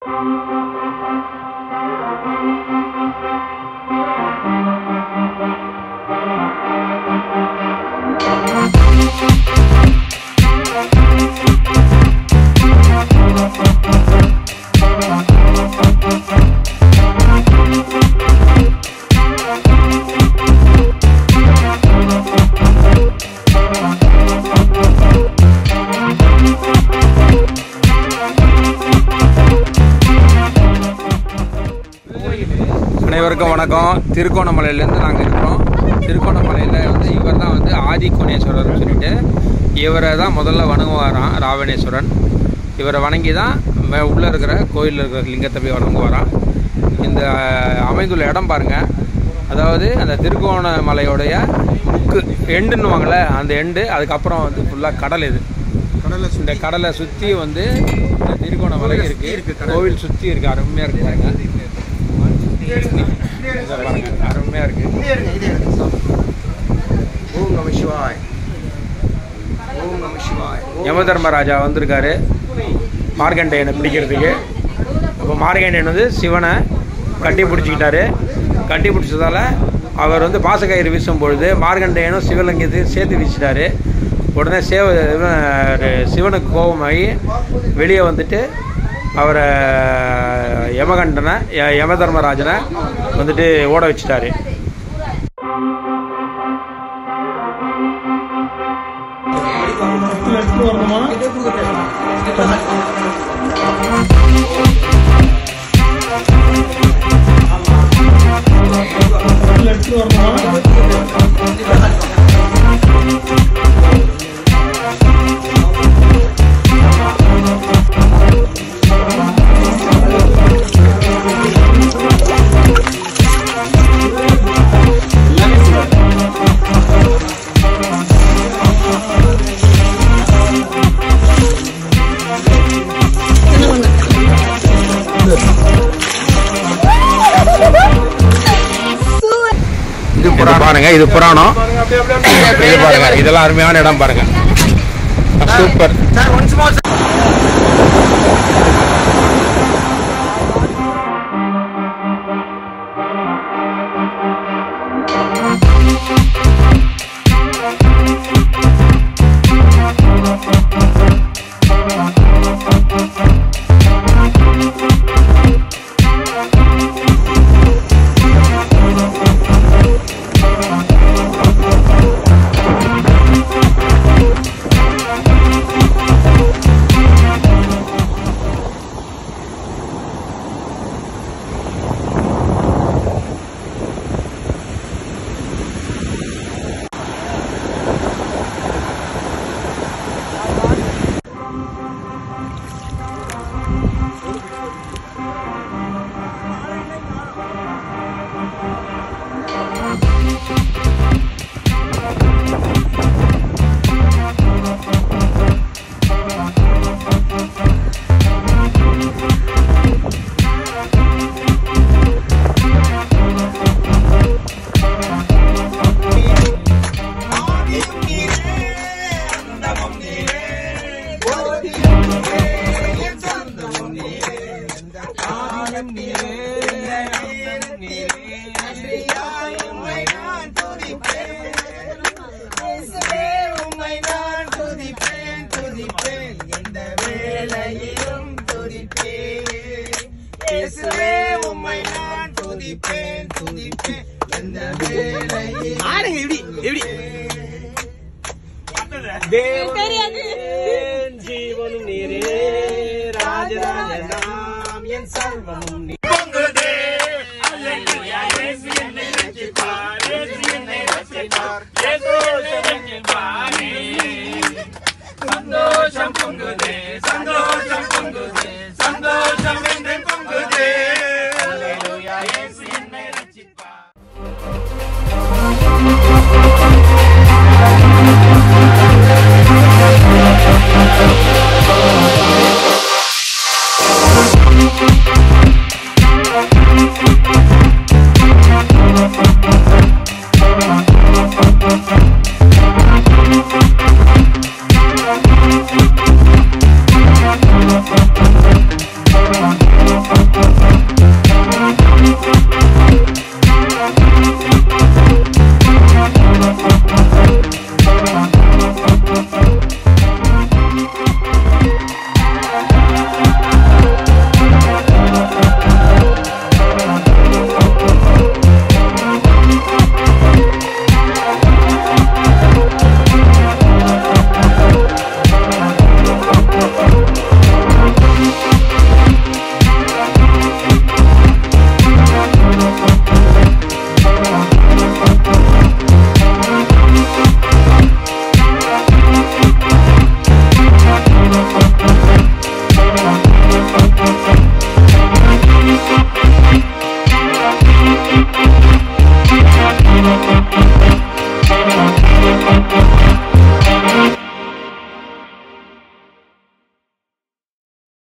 அனைவருக்கும் வணக்கம் திருக்கோணமலையிலேருந்து நாங்கள் இருக்கிறோம் திருக்கோணமலையில் வந்து இவர் தான் வந்து ஆதி கோணேஸ்வரர்னு சொல்லிட்டு இவரை தான் முதல்ல வணங்குவாராம் ராவணேஸ்வரன் இவரை வணங்கி தான் உள்ளே இருக்கிற கோயிலில் இருக்கிற லிங்கத்தை போய் வணங்குவாராம் இந்த அமைந்துள்ள இடம் பாருங்கள் அதாவது அந்த திருக்கோணமலையோடைய முக்கு எண்டுன்னுவாங்கள்ல அந்த எண்டு அதுக்கப்புறம் வந்து ஃபுல்லாக கடல் இது கடலை இந்த கடலை சுற்றி வந்து இந்த திருகோணமலை இருக்கு கோவில் சுற்றி இருக்கு அருமையாக இருக்கு பாருங்க இதை பாருங்க அருமையாக இருக்கு இதே இருங்க இதே இருங்க ஓம் நம சிவாய் ஓம் நம சிவாய் யம தர்மராஜா வந்திருக்காரு மார்கண்டேயனை பிடிக்கிறதுக்கு அப்போ மார்கண்டேயன் வந்து சிவனை கட்டி பிடிச்சிக்கிட்டாரு கட்டி பிடிச்சதால அவர் வந்து பாசக்கயிறு வீசும் பொழுது மார்கண்டேயனும் சிவலிங்கத்தையும் சேர்த்து வீசிட்டாரு உடனே சேவ இவன் சிவனுக்கு கோபமாகி வெளியே வந்துட்டு அவரை யமகண்டனை ய- யம தர்மராஜனை வந்துட்டு ஓட வச்சிட்டாரு இது புராணம் பாருங்க இது புராணம் இது பாருங்க இதெல்லாம் அருமையான இடம் பாருங்க சூப்பர் சார் ஒன்ஸ் மோர் ஆடுங்க இப்படி இப்படி தேவன் ஜீவனும் நீரே ராஜராஜ நாம் என் சர்வமும் நீ சந்தோஷம் பொங்குதே சந்தோஷம் பொங்குதே சந்தோஷம் என்று பொங்குதே அல்லேலூயா இயேசு என்னை ரட்சிப்பார் Thank Thank